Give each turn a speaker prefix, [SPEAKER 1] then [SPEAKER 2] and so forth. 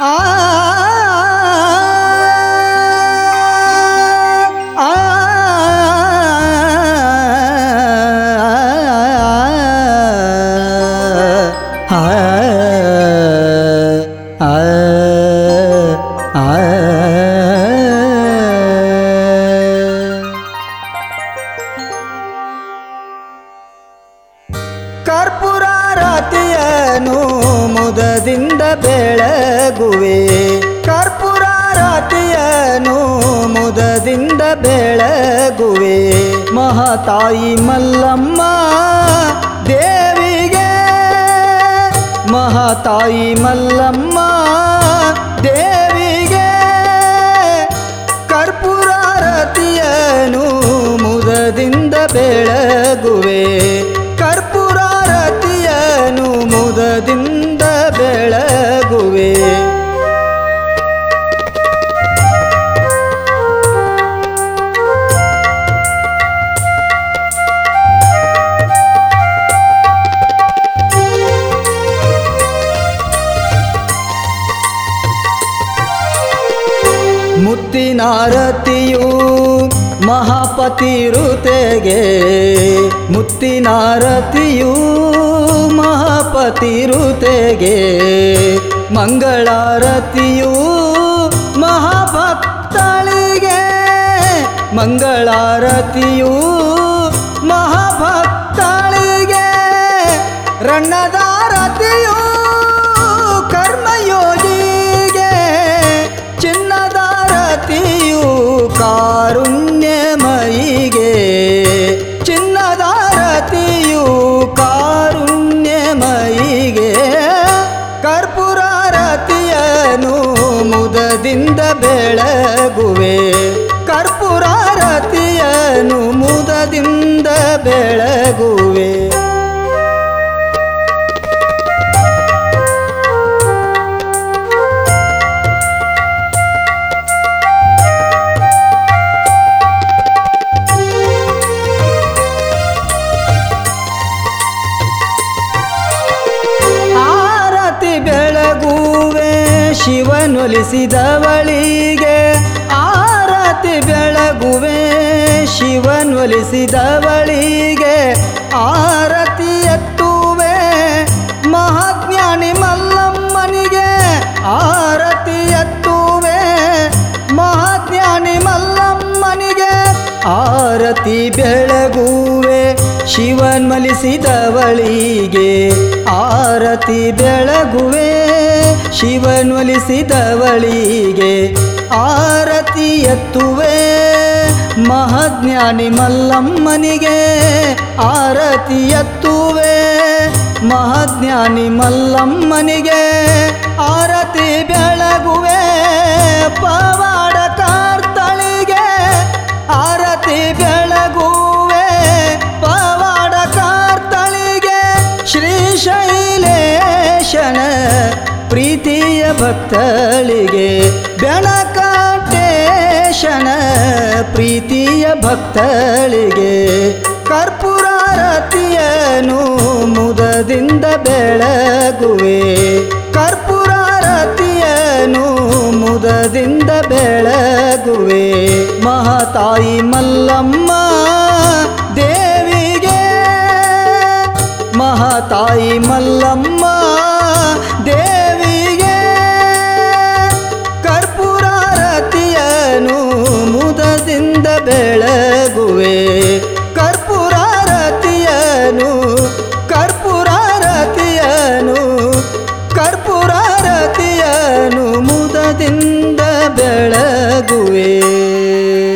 [SPEAKER 1] ಆ ಆ ಕರ್ಪೂರಾರತಿಯನು ಮುದದಿಂದ ಬೆಳಗುವೆ ಕರ್ಪೂರಾರತಿಯನು ಮುದದಿಂದ ಬೆಳಗುವೆ ಮಹಾತಾಯಿ ಮಲ್ಲಮ್ಮ ದೇವಿಗೆ ಮಹಾತಾಯಿ ಮಲ್ಲಮ್ಮ ದೇವಿಗೆ ಕರ್ಪೂರಾರತಿಯನು ಮುದದಿಂದ ಬೆಳಗುವೆ ಕರ್ಪೂರಾರತಿಯನು ಮುದದಿಂದ ಬೆಳಗುವೆ ಮುತ್ತಿನಾರತಿಯು ಮಹಾಪತಿ ಋತೆಗೆ ಮುತ್ತಿನಾರತಿಯು ಮಹಾಪತಿ ಋತೆಗೆ ಮಂಗಳಾರತಿಯು ಮಹಾಭಕ್ತಳಿಗೆ ಮಂಗಳಾರತಿಯು ಮಹಾಭಕ್ತಳಿಗೆ ರಣ್ಣದಾರತಿಯು ಕರ್ಮಯೋಗಿಗೆ ಚಿನ್ನದಾರತಿಯು ಕಾರುಣ್ಯಮಯಿಗೆ ಚಿನ್ನದಾರತಿಯು ಕಾರುಣ್ಯಮಯಿಗೆ ಕರ್ಪೂರಾರತಿಯನು ಮುದದಿಂದ ಬೆಳಗುವೆ ಕರ್ಪೂರಾರತಿಯನು ಮುದದಿಂದ ಬೆಳಗುವೆ ಆರತಿ ಬೆಳಗುವೆ ಶಿವನೊಲಿಸಿದವಳಿಗೆ ಆರತಿ ಬೆಳಗುವೆ ಶಿವನೊಲಿಸಿದವಳಿಗೆ ಆರತಿ ಎತ್ತುವೆ ಮಹಾಜ್ಞಾನಿ ಮಲ್ಲಮ್ಮನಿಗೆ ಆರತಿ ಎತ್ತುವೆ ಮಹಾಜ್ಞಾನಿ ಮಲ್ಲಮ್ಮನಿಗೆ ಆರತಿ ಬೆಳಗುವೆ ಶಿವನ್ಮಲಿಸಿದವಳಿಗೆ ಆರತಿ ಬೆಳಗುವೆ ಶಿವನ್ಮಲಿಸಿದವಳಿಗೆ ಆರತಿ ಎತ್ತುವೆ ಮಹಾಜ್ಞಾನಿ ಮಲ್ಲಮ್ಮನಿಗೆ ಆರತಿ ಎತ್ತುವೆ ಮಹಾಜ್ಞಾನಿ ಮಲ್ಲಮ್ಮನಿಗೆ ಆರತಿ ಬೆಳಗುವೆ ಪವಾಡ ಕಾರ್ತಳಿಗೆ ಆರತಿ ಬೆಳಗುವೆ ಪವಾಡ ಕಾರ್ತಳಿಗೆ ಶ್ರೀಶೈಲೇಶನ ಪ್ರೀತಿಯ ಭಕ್ತಳಿಗೆ ಬೆಳಕಾಟೇಶನ ಪ್ರೀತಿಯ ಭಕ್ತಳಿಗೆ ಕರ್ಪೂರಾರತಿಯನು ಮುದದಿಂದ ಬೆಳಗುವೆ ಕರ್ಪೂರಾರತಿಯನು ಮುದದಿಂದ ಬೆಳಗುವೆ ಮಹಾತಾಯಿ ಮಲ್ಲಮ್ಮ ದೇವಿಗೆ ಮಹಾತಾಯಿ ಮಲ್ಲಮ್ಮ ದೇವಿಗೆ ಕರ್ಪೂರಾರತಿಯನು ಮುದದಿಂದ ಬೆಳಗುವೆ ಕರ್ಪೂರಾರತಿಯನು ಕರ್ಪೂರಾರತಿಯನು ಕರ್ಪೂರಾರತಿಯನು ಮುದದಿಂದ ಬೆಳಗುವೆ